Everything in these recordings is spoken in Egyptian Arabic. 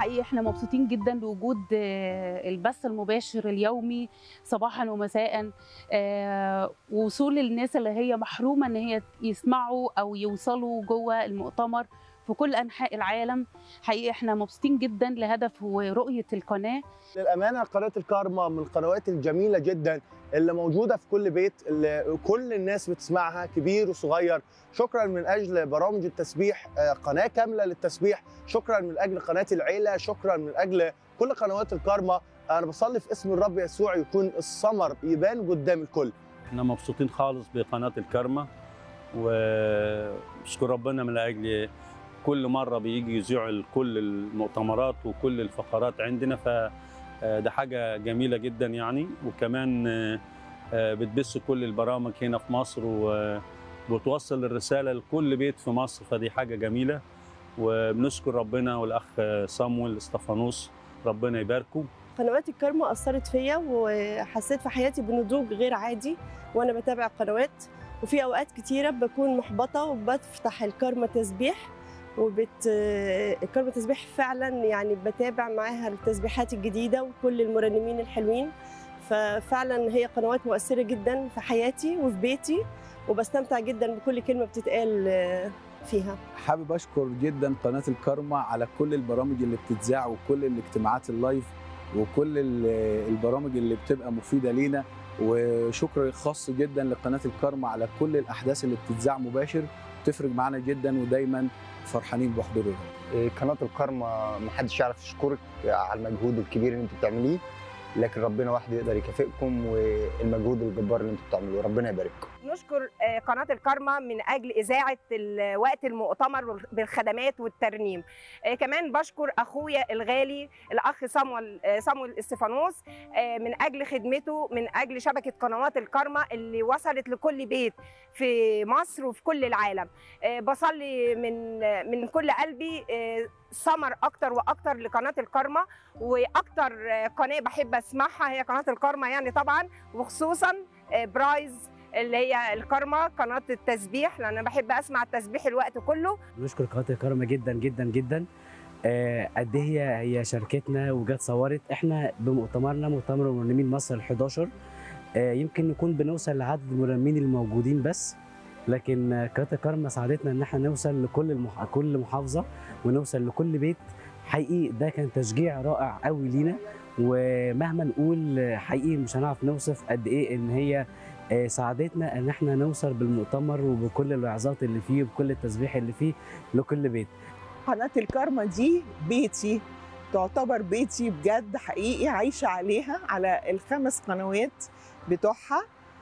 حقيقي احنا مبسوطين جدا بوجود آه، البث المباشر اليومي صباحا ومساء آه، وصول الناس اللي هي محرومه ان هي يسمعوا او يوصلوا جوه المؤتمر في كل انحاء العالم حقيقي احنا مبسوطين جدا لهدف ورؤيه القناه للامانه قناه الكارما من القنوات الجميله جدا اللي موجوده في كل بيت اللي كل الناس بتسمعها كبير وصغير شكرا من اجل برامج التسبيح آه، قناه كامله للتسبيح شكرا من اجل قناه العيله شكرا من اجل كل قنوات الكارما انا بصلي في اسم الرب يسوع يكون الثمر يبان قدام الكل احنا مبسوطين خالص بقناة الكرمة ونشكر ربنا من أجل كل مرة بيجي يذيعوا كل المؤتمرات وكل الفقرات عندنا فده حاجة جميلة جدا يعني وكمان آه، بتبث كل البرامج هنا في مصر وبتوصل الرسالة لكل بيت في مصر فدي حاجة جميلة وبنشكر ربنا والأخ صامويل استفانوس ربنا يباركه قنوات الكارما أثرت فيا وحسيت في حياتي بنضوج غير عادي وأنا بتابع القنوات وفي أوقات كتيرة بكون محبطة وبفتح الكارما تسبيح وبت الكارما تسبيح فعلا يعني بتابع معاها التسبيحات الجديدة وكل المرنمين الحلوين ففعلا هي قنوات مؤثرة جدا في حياتي وفي بيتي وبستمتع جدا بكل كلمة بتتقال فيها حابب اشكر جدا قناه الكارما على كل البرامج اللي بتتذاع وكل الاجتماعات اللايف وكل ال- البرامج اللي بتبقى مفيده لينا وشكر خاص جدا لقناه الكارما على كل الاحداث اللي بتتذاع مباشر بتفرق معانا جدا ودايما فرحانين بحضورهم إيه، قناه الكارما محدش يعرف يشكرك على المجهود الكبير اللي انتوا بتعمليه لكن ربنا وحده يقدر يكافئكم والمجهود الجبار اللي انتوا بتعملوه ربنا يبارككم نشكر آه، قناة الكارما من أجل إذاعة ال- وقت المؤتمر بالخدمات والترنيم آه، كمان بشكر أخويا الغالي الأخ صامويل آه، صامويل استفانوس آه، من أجل خدمته من أجل شبكة قنوات الكارما اللي وصلت لكل بيت في مصر وفي كل العالم آه، بصلي من آه، من كل قلبي آه، ثمر أكتر وأكتر لقناة الكارما وأكتر آه، قناة بحب أسمعها هي قناة الكارما يعني طبعا وخصوصا آه، برايز اللي هي الكارما قناه التسبيح لان انا بحب اسمع التسبيح الوقت كله بنشكر قناه الكرامه جدا جدا جدا آه، قد ايه هي هي شاركتنا وجت صورت احنا بمؤتمرنا مؤتمر مرنمين مصر ال 11 آه، يمكن نكون بنوصل لعدد المرنمين الموجودين بس لكن آه، قناه الكرامه ساعدتنا ان احنا نوصل لكل المح... كل محافظه ونوصل لكل بيت حقيقي ده كان تشجيع رائع قوي لينا ومهما نقول آه، حقيقي مش هنعرف نوصف قد ايه ان هي آه، ساعدتنا ان احنا نوصل بالمؤتمر وبكل الوعظات اللي فيه وبكل التسبيح اللي فيه لكل بيت قناة الكارما دي بيتي تعتبر بيتي بجد حقيقي عايشة عليها على الخمس قنوات بتوعها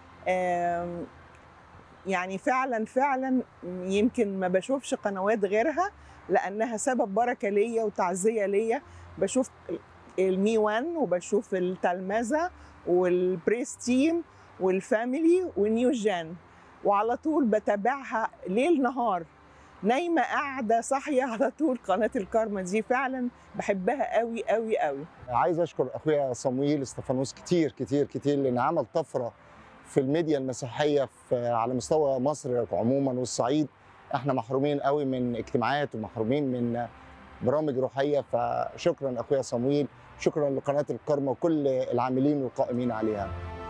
آم، يعني فعلا فعلا يمكن ما بشوفش قنوات غيرها لأنها سبب بركة ليا وتعزية ليا بشوف المي وان وبشوف التلمذة والبريس تيم والفاميلي ونيو جان وعلى طول بتابعها ليل نهار نايمه قاعده صاحيه على طول قناه الكارما دي فعلا بحبها قوي قوي قوي عايز اشكر اخويا صمويل استفانوس كتير كتير كتير لان عمل طفره في الميديا المسيحيه في على مستوى مصر عموما والصعيد احنا محرومين قوي من اجتماعات ومحرومين من برامج روحيه فشكرا اخويا صمويل شكرا لقناه الكرمه وكل العاملين والقائمين عليها